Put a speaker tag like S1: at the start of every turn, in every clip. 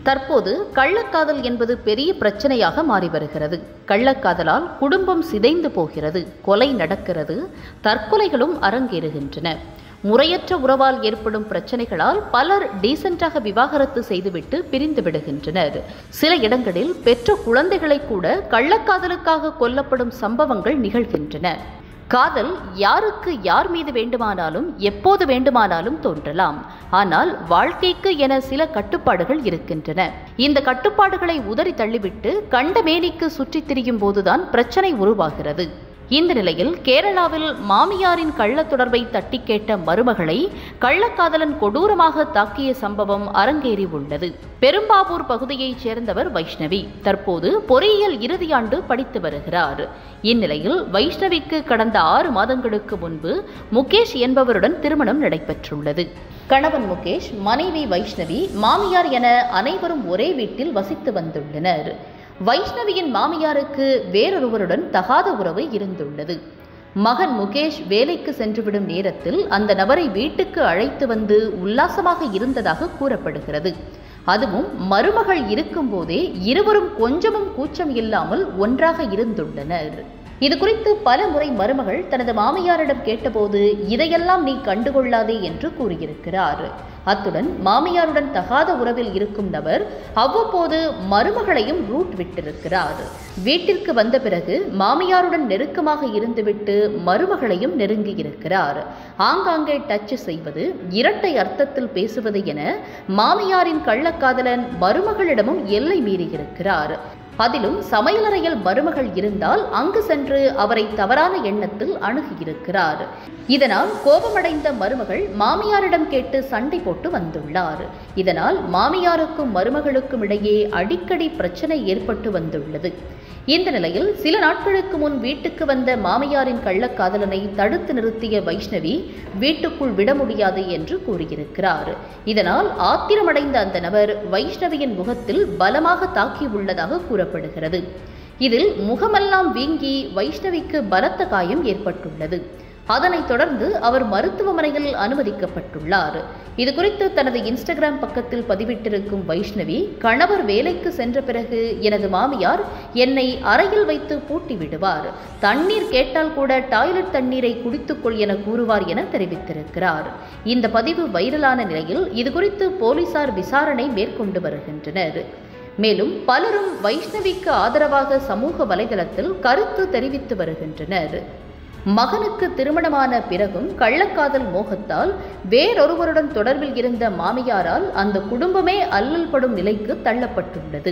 S1: தற்போது கள்ளக்காதல் என்பது பெரிய பிரச்சனையாக மாறி வருகிறது கள்ளக்காதலால் குடும்பம் சிதைந்து போகிறது கொலை நடக்கிறது தற்கொலைகளும் அரங்கேறுகின்றன முறையற்ற உறவால் ஏற்படும் பிரச்சனைகளால் பலர் டீசென்டாக விவாகரத்து செய்துவிட்டு பிரிந்து விடுகின்றனர் சில இடங்களில் பெற்ற குழந்தைகளை கூட கள்ளக்காதலுக்காக கொல்லப்படும் சம்பவங்கள் நிகழ்கின்றன காதல் யாருக்கு யார் மீது வேண்டுமானாலும் எப்போது வேண்டுமானாலும் தோன்றலாம் ஆனால் வாழ்க்கைக்கு என சில கட்டுப்பாடுகள் இருக்கின்றன இந்த கட்டுப்பாடுகளை உதறி தள்ளிவிட்டு கண்ட மேனிக்கு சுற்றித் திரியும் போதுதான் பிரச்சனை உருவாகிறது இந்த நிலையில் கேரளாவில் மாமியாரின் கள்ளத் தொடர்பை தட்டி கேட்ட மருமகளை கள்ளக்காதலன் கொடூரமாக தாக்கிய சம்பவம் அரங்கேறி உள்ளது பெரும்பாவூர் பகுதியைச் சேர்ந்தவர் வைஷ்ணவி தற்போது பொறியியல் இறுதியாண்டு படித்து வருகிறார் இந்நிலையில் வைஷ்ணவிக்கு கடந்த ஆறு மாதங்களுக்கு முன்பு முகேஷ் என்பவருடன் திருமணம் நடைபெற்றுள்ளது கணவன் முகேஷ் மனைவி வைஷ்ணவி மாமியார் என அனைவரும் ஒரே வீட்டில் வசித்து வந்துள்ளனர் வைஷ்ணவியின் மாமியாருக்கு வேறொருவருடன் தகாத உறவு இருந்துள்ளது மகன் முகேஷ் வேலைக்கு சென்றுவிடும் நேரத்தில் அந்த நபரை வீட்டுக்கு அழைத்து வந்து உல்லாசமாக இருந்ததாக கூறப்படுகிறது அதுவும் மருமகள் இருக்கும்போதே இருவரும் கொஞ்சமும் கூச்சம் இல்லாமல் ஒன்றாக இருந்துள்ளனர் இது குறித்து பல முறை மருமகள் தனது மாமியாரிடம் கேட்டபோது இதையெல்லாம் நீ கண்டுகொள்ளாதே என்று கூறியிருக்கிறார் அத்துடன் மாமியாருடன் தகாத உறவில் இருக்கும் நபர் அவ்வப்போது மருமகளையும் ரூட் விட்டிருக்கிறார் வீட்டிற்கு வந்த பிறகு மாமியாருடன் நெருக்கமாக இருந்துவிட்டு மருமகளையும் நெருங்கி இருக்கிறார் ஆங்காங்கே டச் செய்வது இரட்டை அர்த்தத்தில் பேசுவது என மாமியாரின் கள்ளக்காதலன் மருமகளிடமும் எல்லை மீறியிருக்கிறார் அதிலும் சமையலறையில் மருமகள் இருந்தால் அங்கு சென்று அவரை தவறான எண்ணத்தில் அணுகியிருக்கிறார் இதனால் கோபமடைந்த மருமகள் மாமியாரிடம் கேட்டு சண்டை போட்டு வந்துள்ளார் இதனால் மாமியாருக்கும் மருமகளுக்கும் இடையே அடிக்கடி பிரச்சனை ஏற்பட்டு வந்துள்ளது இந்த நிலையில் சில நாட்களுக்கு முன் வீட்டுக்கு வந்த மாமியாரின் கள்ளக்காதலனை தடுத்து நிறுத்திய வைஷ்ணவி வீட்டுக்குள் விட முடியாது என்று கூறியிருக்கிறார் இதனால் ஆத்திரமடைந்த அந்த நபர் வைஷ்ணவியின் முகத்தில் பலமாக தாக்கியுள்ளதாக கூறப்படுகிறது இதில் முகமெல்லாம் வீங்கி வைஷ்ணவிக்கு பலத்த காயம் ஏற்பட்டுள்ளது அதனைத் தொடர்ந்து அவர் மருத்துவமனையில் அனுமதிக்கப்பட்டுள்ளார் இதுகுறித்து தனது இன்ஸ்டாகிராம் பக்கத்தில் பதிவிட்டிருக்கும் வைஷ்ணவி கணவர் வேலைக்கு சென்ற பிறகு எனது மாமியார் என்னை அறையில் வைத்து பூட்டி விடுவார் தண்ணீர் கேட்டால் கூட டாய்லெட் தண்ணீரை குடித்துக்கொள் என கூறுவார் என தெரிவித்திருக்கிறார் இந்த பதிவு வைரலான நிலையில் இதுகுறித்து போலீசார் விசாரணை மேற்கொண்டு வருகின்றனர் மேலும் பலரும் வைஷ்ணவிக்கு ஆதரவாக சமூக வலைதளத்தில் கருத்து தெரிவித்து வருகின்றனர் மகனுக்கு திருமணமான பிறகும் கள்ளக்காதல் மோகத்தால் வேறொருவருடன் தொடர்பில் இருந்த மாமியாரால் அந்த குடும்பமே அல்லல் படும் நிலைக்கு தள்ளப்பட்டுள்ளது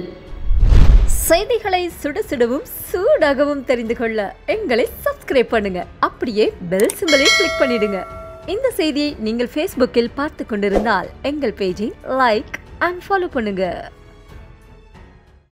S2: செய்திகளை சுட சுடவும் சூடாகவும் தெரிந்து கொள்ள எங்களை சப்ஸ்கிரைப் பண்ணுங்க அப்படியே பெல் சிம்பலை கிளிக் பண்ணிடுங்க இந்த செய்தியை நீங்கள் ஃபேஸ்புக்கில் பார்த்து கொண்டிருந்தால் எங்கள் பேஜை லைக் அண்ட் ஃபாலோ பண்ணுங்க